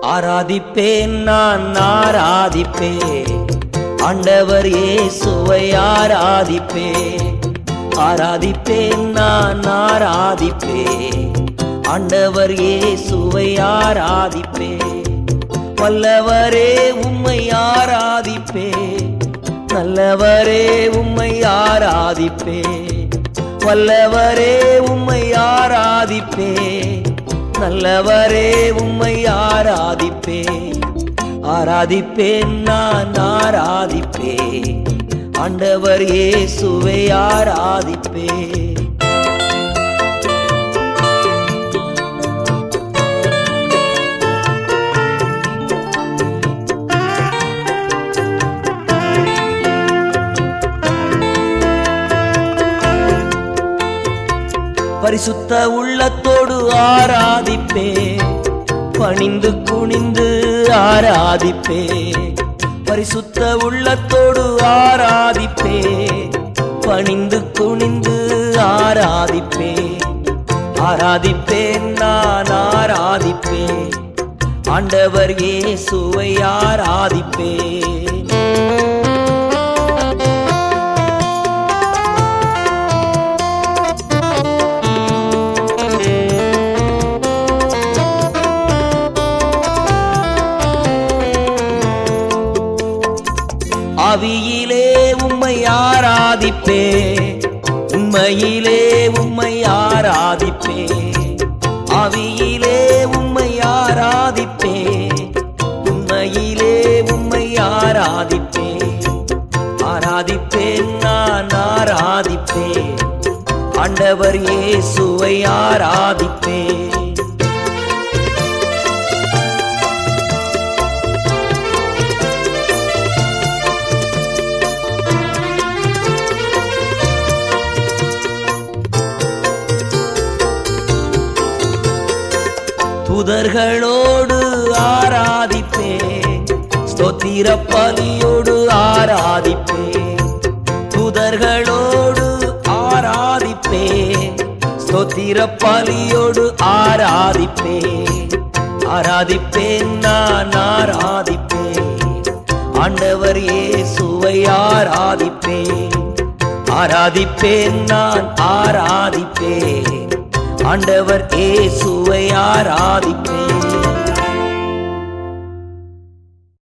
ஆராதிப்பேன் நான் ஆராதிப்பேன் ஆண்டவர் இயேசுவை ஆராதிப்பேன் ஆராதிப்பேன் நான் ஆராதிப்பேன் ஆண்டவர் இயேசுவை ஆராதிப்பேன் வல்லவரே உம்மை ஆராதிப்பேன் நல்லவரே உம்மை ஆராதிப்பேன் வல்லவரே உம்மை ஆராதிப்பேன் நல்லவரே உம்மை ஆராதிப்பேன் ஆராதிப்பேன் நான் ஆராதிப்பேன் ஆண்டவர் இயேசுவை ஆராதிப்பேன் பரிசுத்த உள்ளத்தோடு ஆராதிப்பே பணிந்து குனிந்து ஆராதிப்பே பரிசுத்த உள்ளத்தோடு ஆராதிப்பே பணிந்து குனிந்து ஆராதிப்பே ஆராதிப்பேன் நான் ஆராதிப்பேன் ஆண்டவர் இயேசுவை ஆராதிப்பேன் ஆவியிலே உம்மை ஆராதிப்பே உண்மையிலே உம்மை ஆராதிப்பே ஆவியிலே உம்மை ஆராதிப்பே உண்மையிலே உம்மை ஆராதிப்பே ஆராதிப்பேன் நான் ஆராதிப்பேன் ஆண்டவர் இயேசுவை ஆராதிப்பேன் துதர்களோடு ஆராதிப்பே ஸ்தோத்திர பலியோடு ஆராதிப்பே துதர்களோடு ஆராதிப்பே ஸ்தோத்திர பலியோடு ஆராதிப்பே ஆராதிப்பேன் நான் ஆராதிப்பேன் ஆண்டவர் இயேசுவை ஆராதிப்பேன் ஆராதிப்பேன் நான் ஆராதிப்பேன் ஆண்டவர் இயேசுவை ஆராதிப்பேன்